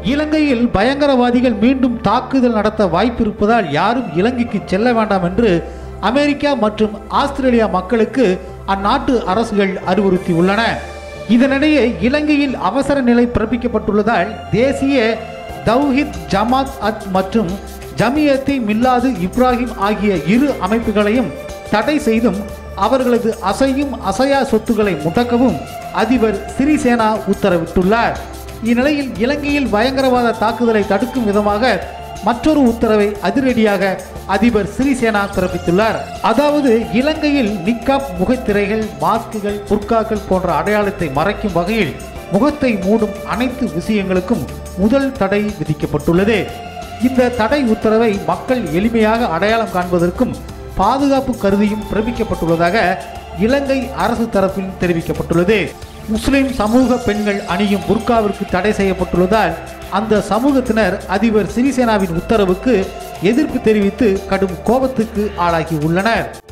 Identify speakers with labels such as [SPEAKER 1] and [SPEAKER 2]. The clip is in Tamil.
[SPEAKER 1] இலங்கையில் பயங்கரவாதிகள் மீண்டும் தாக்குதல் நடத்த வாய்ப்பு இருப்பதால் யாரும் இலங்கைக்கு செல்ல வேண்டாம் என்று அமெரிக்கா மற்றும் ஆஸ்திரேலியா மக்களுக்கு அந்நாட்டு அரசுகள் அறிவுறுத்தியுள்ளன இதனிடையே இலங்கையில் அவசர நிலை பிறப்பிக்கப்பட்டுள்ளதால் தேசிய தௌஹித் ஜமாத் அத் மற்றும் ஜமியத்தி மில்லாது இப்ராஹிம் ஆகிய இரு அமைப்புகளையும் தடை செய்தும் அவர்களது அசையும் அசையா சொத்துக்களை முடக்கவும் அதிபர் சிறிசேனா உத்தரவிட்டுள்ளார் இந்நிலையில் இலங்கையில் பயங்கரவாத தாக்குதலை தடுக்கும் விதமாக மற்றொரு உத்தரவை அதிரடியாக அதிபர் சிறிசேனா பிறப்பித்துள்ளார் அதாவது இலங்கையில் நிக்காப் முகத்திரைகள் மாஸ்குகள் புர்காக்கள் போன்ற அடையாளத்தை மறைக்கும் வகையில் முகத்தை மூடும் அனைத்து விஷயங்களுக்கும் முதல் தடை விதிக்கப்பட்டுள்ளது இந்த தடை உத்தரவை மக்கள் எளிமையாக அடையாளம் காண்பதற்கும் பாதுகாப்பு கருதியும் பிறப்பிக்கப்பட்டுள்ளதாக இலங்கை அரசு தரப்பில் தெரிவிக்கப்பட்டுள்ளது முஸ்லிம் சமூக பெண்கள் அணியும் புர்காவிற்கு தடை செய்யப்பட்டுள்ளதால் அந்த சமூகத்தினர் அதிபர் சிறிசேனாவின் உத்தரவுக்கு எதிர்ப்பு தெரிவித்து கடும் கோபத்துக்கு ஆளாகி உள்ளனர்